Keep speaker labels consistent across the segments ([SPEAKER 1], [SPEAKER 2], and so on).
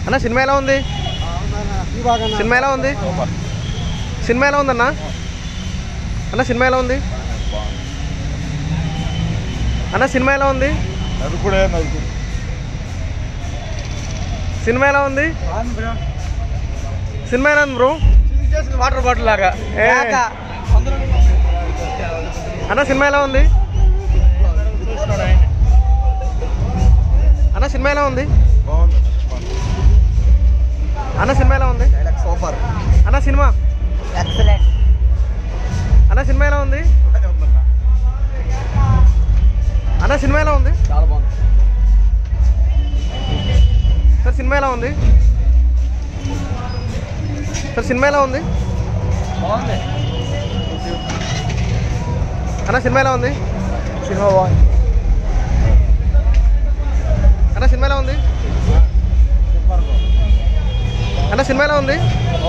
[SPEAKER 1] అన్న సినిమా ఎలా ఉంది సినిమా ఎలా ఉంది సినిమా ఎలా ఉందన్న అన్న సినిమా ఎలా ఉంది అన్న సినిమా ఎలా ఉంది
[SPEAKER 2] నరుకుడే నరుకుడు
[SPEAKER 1] సినిమా ఎలా ఉంది సినిమా ఎలా ఉంది బ్రో
[SPEAKER 2] వాటర్ బాటిల్ లాగా
[SPEAKER 1] ఏ. అన్న సినిమా ఎలా ఉంది అన్న సినిమా ఎలా ఉంది అన్న సినిమా ఎలా ఉంది
[SPEAKER 2] సూపర్
[SPEAKER 1] అన్న సినిమా
[SPEAKER 3] ఎక్సలెంట్
[SPEAKER 1] అన్న సినిమా ఎలా ఉంది అన్న సినిమా ఎలా ఉంది
[SPEAKER 2] చాలా బాగుంది
[SPEAKER 1] సార్ సినిమా ఎలా ఉంది సార్ సినిమా ఎలా ఉంది
[SPEAKER 2] బాగుంది
[SPEAKER 1] అన్న సినిమా ఎలా ఉంది
[SPEAKER 2] సినిమా బాగుంది
[SPEAKER 1] అన్న సినిమా ఎలా ఉంది అన్న సినిమా ఎలా ఉంది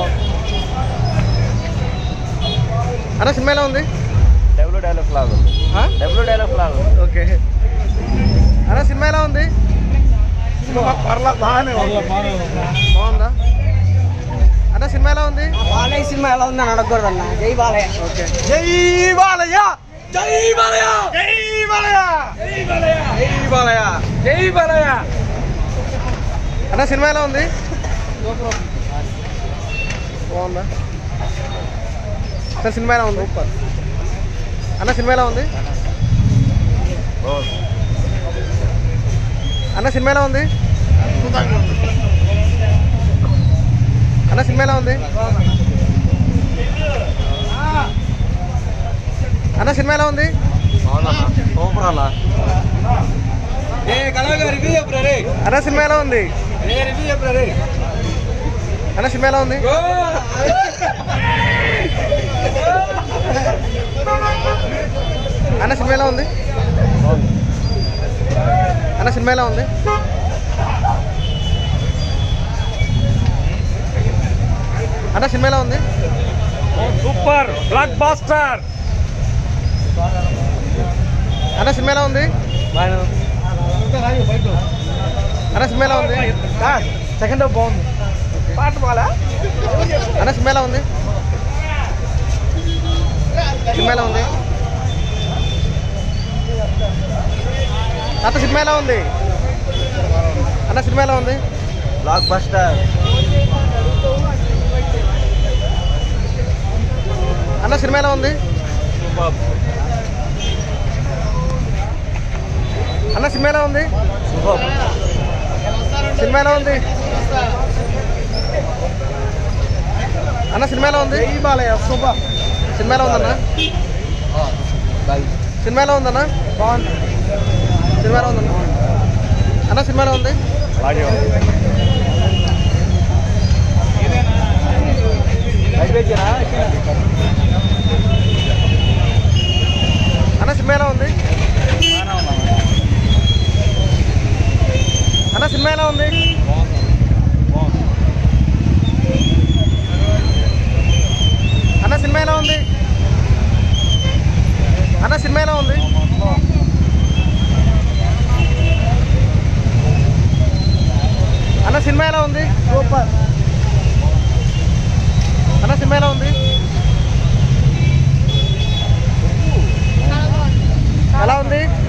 [SPEAKER 1] అన్న సినిమా ఎలా ఉంది
[SPEAKER 2] డబ్ల్యూ డైలాగ్ లాగా
[SPEAKER 1] ఆ?
[SPEAKER 2] డబ్ల్యూ డైలాగ్ లాగా
[SPEAKER 1] ఓకే అన్న సినిమా ఎలా ఉంది
[SPEAKER 2] పర్లా బాగానే
[SPEAKER 1] బాగుందా అన్న సినిమా ఎలా ఉంది
[SPEAKER 3] బాలయ్య సినిమా ఎలా ఉందని అడగకూడదు అన్న జై బాలయ్య
[SPEAKER 1] ఓకే
[SPEAKER 2] జై బాలయ్య జై బాలయ్య జై బాలయ్య జై బాలయ్య జై బాలయ్య జై బాలయ్య
[SPEAKER 1] అన్న సినిమా ఎలా ఉంది బాగుందా సార్ సినిమా ఎలా ఉంది అన్న సినిమా ఎలా ఉంది అన్న సినిమా ఎలా ఉంది అన్న సినిమా ఎలా ఉంది అన్న సినిమా ఎలా ఉంది
[SPEAKER 2] సూపర్ అలా ఏ కళగా రివ్యూ చెప్పరా రే
[SPEAKER 1] అన్న సినిమా ఎలా ఉంది
[SPEAKER 2] ఏ రివ్యూ చెప్పరా రే
[SPEAKER 1] అన్న సినిమా ఎలా ఉంది అన్న సినిమా ఎలా ఉంది అన్న సినిమా ఎలా ఉంది అన్న సినిమా ఎలా ఉంది
[SPEAKER 2] సూపర్ బ్లాక్ బాస్టర్
[SPEAKER 1] అన్న సినిమా ఎలా ఉంది అన్న సినిమా ఎలా ఉంది
[SPEAKER 2] సెకండ్ బాగుంది పాట బాగా
[SPEAKER 1] అన్న సినిమా ఎలా ఉంది సినిమా ఎలా ఉంది అన్న సినిమా ఎలా ఉంది అన్న సినిమా ఎలా ఉంది
[SPEAKER 2] బ్లాక్ బస్టర్
[SPEAKER 1] అన్న సినిమా ఎలా ఉంది అన్న సినిమా ఎలా ఉంది సినిమా ఎలా ఉంది అన్న సినిమా ఎలా ఉంది
[SPEAKER 2] బాలయ్య సూపర్
[SPEAKER 1] సినిమా ఎలా ఉందన్న సినిమా ఎలా ఉందన్న
[SPEAKER 2] బాగుంది
[SPEAKER 1] సినిమా ఎలా ఉందన్న అన్న సినిమా ఎలా ఉంది అన్న సినిమా ఎలా ఉంది అన్న సినిమా ఎలా ఉంది అన్న సినిమా ఎలా ఉంది అన్న సినిమా ఎలా ఉంది అన్న సినిమా ఎలా ఉంది
[SPEAKER 2] సూపర్
[SPEAKER 1] అన్న సినిమా ఎలా ఉంది ఎలా ఉంది